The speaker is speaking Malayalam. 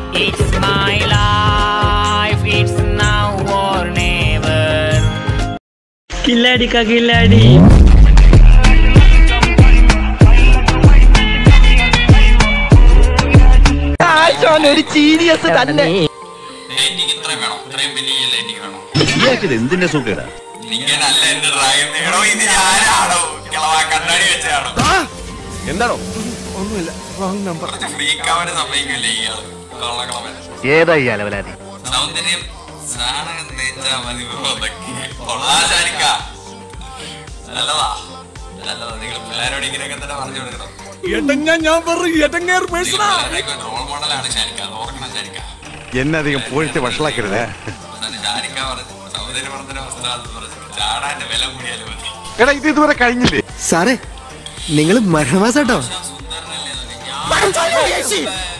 It's my life, it's now or never. കില്ലാടി കില്ലാടി ഒരു ജീനിയസ് തന്നെ ലൈറ്റിംഗ് ഇത്രയും വേണം ഇത്രയും വലിയ ലൈറ്റിംഗ് വേണം ഇയാൾക്കിത് എന്തിന്റെ സുഖേടാ ഇങ്ങനല്ല എന്റെ ഡ്രാഗൺ നേടോ ഇത് ഞാനാണോ കിളവാ കണ്ണാടി വെച്ചാണോ എന്താണോ കുറച്ച് ഫ്രീക്കാവാൻ സമ്മതിക്കില്ലേ ഇയാള് കള്ളക്കളവൻ ഏതാ ഈ അലവലാതി സൗന്ദര്യം സാധനം തേച്ചാ മതി അതൊക്കെ കൊള്ളാചാരിക്ക നല്ലതാ നല്ലതാ നിങ്ങൾ പിള്ളേരോട് ഇങ്ങനെയൊക്കെ തന്നെ പറഞ്ഞു കൊടുക്കണം റോൾ മോഡലാണ് ശാരിക്ക അത് ഓർക്കണം ശാരിക്ക എന്നെ അധികം പോയിട്ട് വഷളാക്കരുതേ അവസാനം ശാരിക്ക പറഞ്ഞു സൗന്ദര്യവർദ്ധന വസ്ത്രാന്ന് പറഞ്ഞു ചാടാന്റെ വില കൂടിയാലും മതി എടാ ഇത് ഇതുവരെ കഴിഞ്ഞില്ലേ സാറേ നിങ്ങൾ മരണമാസാട്ടോ സുന്ദരനല്ലേ ഞാൻ